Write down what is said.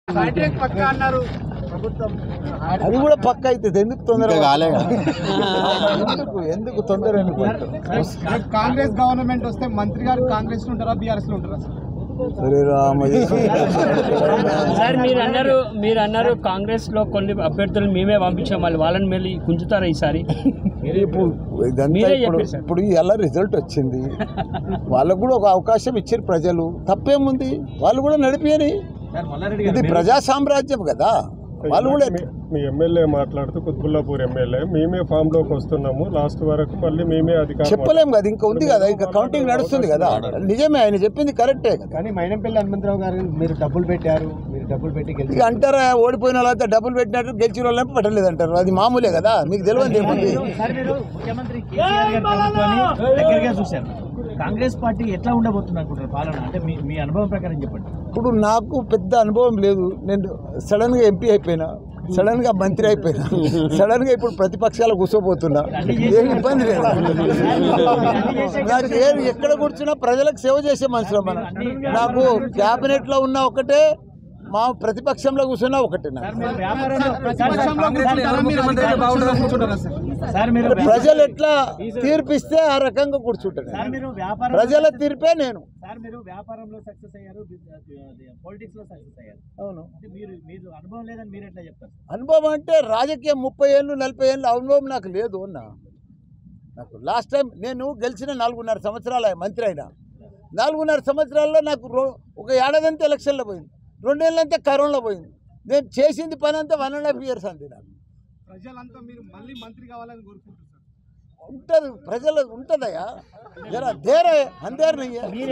Contract పక్కా అన్నారు ప్రభుత్వం అది కూడా పక్క అవుతుంది ఎందుకు తొందర ఇంకా కాలే కదా. ఎందుకు ఎందుకు తొందర ఎందుకు రేపు కాంగ్రెస్ గవర్నమెంట్ వస్తే మంత్రి గారు కాంగ్రెస్ లో ఉంటారా బీఆర్ఎస్ లో ఉంటారా సార్ సరే రామ సార్ మీరు అన్నారు మీరు అన్నారు కాంగ్రెస్ లో కొన్ని అభ్యర్థులు మేమే పంపించాం మళ్ళీ వాళ్ళని మళ్ళీ గుంజుతారా ఈసారి ఇప్పుడు ఇదంతా మీరే ఇప్పుడు చెప్పారు సార్. ఇప్పుడు ఎలా రిజల్ట్ వచ్చింది వాళ్ళకు కూడా ఒక అవకాశం ఇచ్చారు ప్రజలు తప్పేముంది వాళ్ళు కూడా నడిపియని ఇది ప్రజా సామ్రాజ్యం కదా వాళ్ళు కూడా మీ- మీ ఎమ్మెల్యే మాట్లాడుతూ కుత్బుల్లాపూర్ ఎమ్మెల్యే మేమే ఫామ్ లోకి వస్తున్నాము లాస్ట్ వరకు మళ్ళీ మేమే అధికారం చెప్పలేం కదా ఇంకా ఉంది కదా ఇంకా కౌంటింగ్ నడుస్తుంది కదా నిజమే ఆయన చెప్పింది కరెక్టే కదా కానీ మైనంపల్లి హనుమంతరావు గారు మీరు డబ్బులు పెట్టారు మీరు డబ్బులు పెట్టి ఇక గెలిచి అంటారా ఓడిపోయిన వాళ్ళంతా డబ్బులు పెట్టినట్టు గెలిచిన వాళ్ళని పెట్టలేదు అంటారు అది మామూలే కదా మీకు తెలియదు ఏముంది సార్ మీరు ముఖ్యమంత్రి కేసీఆర్ గారి ప్రభుత్వాన్ని దగ్గరగా చూశారు కాంగ్రెస్ పార్టీ ఎట్లా ఉండబోతుంది అనుకుంటారు పాలన అంటే మీ మీ అనుభవం ప్రకారం చెప్పండి ఇప్పుడు నాకు పెద్ద అనుభవం లేదు నేను సడన్గా ఎంపీ అయిపోయినా సడన్గా మంత్రి అయిపోయినా సడన్గా ఇప్పుడు ప్రతిపక్షాలు కూర్చోబోతున్నా ఏం ఇబ్బంది లేదు నాకు ఏ ఎక్కడ కూర్చున్నా ప్రజలకు సేవ చేసే మనుషులు మనం నాకు క్యాబినెట్లో ఉన్న ఒకటే మా ప్రతిపక్షంలో కూర్చున్నా ఒకటే నాకు సార్ మీరు వ్యాపారంలో ప్రతిపక్షంలో కూర్చుంటారా మీరు అధికారంలో బాగుంటుందా కూర్చుంటారా సార్ సార్ మీరు ప్రజలు ఎట్లా తీర్పిస్తే ఆ రకంగా కూర్చుంటాను సార్ మీరు వ్యాపారం ప్రజల తీర్పే నేను సార్ మీరు వ్యాపారంలో సక్సెస్ అయ్యారు పొలిటిక్స్ లో సక్సెస్ అయ్యారు అవును అంటే మీరు మీరు అనుభవం లేదని మీరు ఎట్లా చెప్తారు అనుభవం అంటే రాజకీయం ముప్పై ఏళ్ళు నలభై ఏళ్ళు అనుభవం నాకు లేదు అన్న నాకు లాస్ట్ టైం నేను గెలిచిన నాలుగున్నర సంవత్సరాలు మంత్రి అయినా నాలుగున్నర సంవత్సరాల్లో నాకు రో ఒక ఏడాదంతా ఎలక్షన్లో పోయింది రెండేళ్ళంతా కరోనాలో పోయింది నేను చేసింది పని అంతా వన్ అండ్ హాఫ్ ఇయర్స్ అంతే నాకు ప్రజలంతా మీరు మళ్ళీ మంత్రి కావాలని కోరుకుంటున్నారు ఉంటుంది ప్రజలు ఉంటుందయ్యా జర దేరే అందేరు